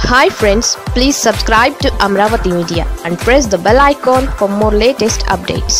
hi friends please subscribe to Amaravati media and press the bell icon for more latest updates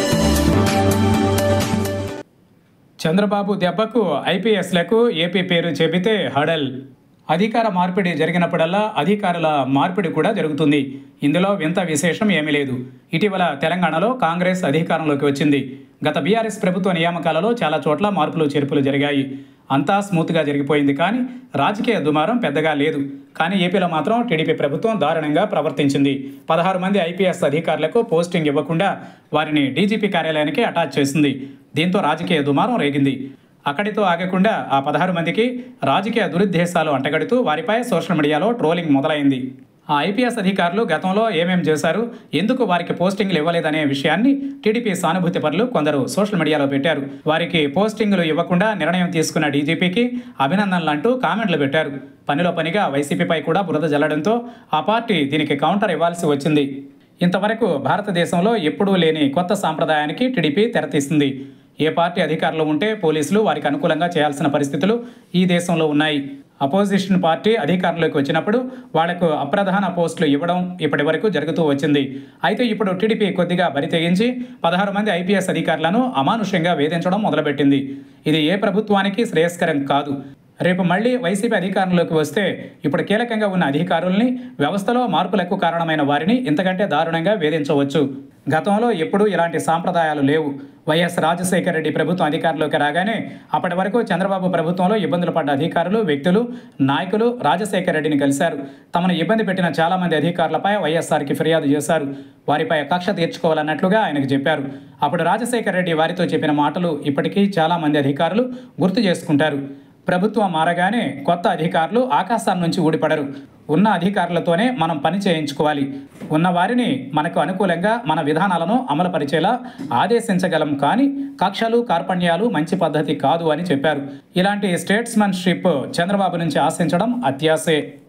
Chandrababu దెబ్బకు ఐపీఎస్లకు AP పేరు చెబితే హడల్ అధికార మార్పిడి జరిగినప్పుడల్లా అధికారుల మార్పిడి కూడా జరుగుతుంది ఇందులో వింత విశేషం ఏమీ లేదు ఇటీవల తెలంగాణలో కాంగ్రెస్ అధికారంలోకి వచ్చింది గత బీఆర్ఎస్ ప్రభుత్వ నియామకాలలో చాలా చోట్ల మార్పులు చేర్పులు జరిగాయి అంతా స్మూత్గా జరిగిపోయింది కానీ రాజకీయ దుమారం పెద్దగా లేదు కానీ ఏపీలో మాత్రం టీడీపీ ప్రభుత్వం దారుణంగా ప్రవర్తించింది పదహారు మంది ఐపీఎస్ అధికారులకు పోస్టింగ్ ఇవ్వకుండా వారిని డీజీపీ కార్యాలయానికి అటాచ్ చేసింది దీంతో రాజకీయ దుమారం రేగింది అక్కడితో ఆగకుండా ఆ పదహారు మందికి రాజకీయ దురుద్దేశాలు అంటగడుతూ వారిపై సోషల్ మీడియాలో ట్రోలింగ్ మొదలైంది ఆ ఐపీఎస్ అధికారులు గతంలో ఏమేం చేశారు ఎందుకు వారికి పోస్టింగ్లు ఇవ్వలేదనే విషయాన్ని టీడీపీ సానుభూతి పరులు కొందరు సోషల్ మీడియాలో పెట్టారు వారికి పోస్టింగ్లు ఇవ్వకుండా నిర్ణయం తీసుకున్న డీజీపీకి అభినందనలు అంటూ కామెంట్లు పెట్టారు పనిలో పనిగా వైసీపీపై కూడా బురద జల్లడంతో ఆ పార్టీ దీనికి కౌంటర్ ఇవ్వాల్సి వచ్చింది ఇంతవరకు భారతదేశంలో ఎప్పుడూ లేని కొత్త సాంప్రదాయానికి టీడీపీ తెరతీసింది ఏ పార్టీ అధికారంలో ఉంటే పోలీసులు వారికి అనుకూలంగా చేయాల్సిన పరిస్థితులు ఈ దేశంలో ఉన్నాయి అపోజిషన్ పార్టీ అధికారంలోకి వచ్చినప్పుడు వాళ్లకు అప్రధాన పోస్టులు ఇవ్వడం ఇప్పటి వరకు జరుగుతూ వచ్చింది అయితే ఇప్పుడు టీడీపీ కొద్దిగా బరి తెగించి పదహారు మంది ఐపీఎస్ అధికారులను అమానుషంగా వేధించడం మొదలుపెట్టింది ఇది ఏ ప్రభుత్వానికి శ్రేయస్కరం కాదు రేపు మళ్ళీ వైసీపీ అధికారంలోకి వస్తే ఇప్పుడు కీలకంగా ఉన్న అధికారుల్ని వ్యవస్థలో మార్పులకు కారణమైన వారిని ఇంతకంటే దారుణంగా వేధించవచ్చు గతంలో ఎప్పుడూ ఇలాంటి సాంప్రదాయాలు లేవు వైఎస్ రాజశేఖర రెడ్డి ప్రభుత్వం అధికారంలోకి రాగానే అప్పటి వరకు చంద్రబాబు ప్రభుత్వంలో ఇబ్బందులు పడ్డ అధికారులు వ్యక్తులు నాయకులు రాజశేఖర రెడ్డిని కలిశారు తమను ఇబ్బంది పెట్టిన చాలామంది అధికారులపై వైఎస్ఆర్కి ఫిర్యాదు చేశారు వారిపై కక్ష తీర్చుకోవాలన్నట్లుగా ఆయనకు చెప్పారు అప్పుడు రాజశేఖర రెడ్డి వారితో చెప్పిన మాటలు ఇప్పటికీ చాలామంది అధికారులు గుర్తు చేసుకుంటారు ప్రభుత్వం మారగానే కొత్త అధికారులు ఆకాశాన్ని నుంచి ఊడిపడరు ఉన్న అధికారులతోనే మనం పని చేయించుకోవాలి ఉన్న వారిని మనకు అనుకూలంగా మన విధానాలను అమలుపరిచేలా ఆదేశించగలం కానీ కక్షలు కార్పణ్యాలు మంచి పద్ధతి కాదు అని చెప్పారు ఇలాంటి స్టేట్స్మన్షిప్ చంద్రబాబు నుంచి ఆశించడం అత్యాసే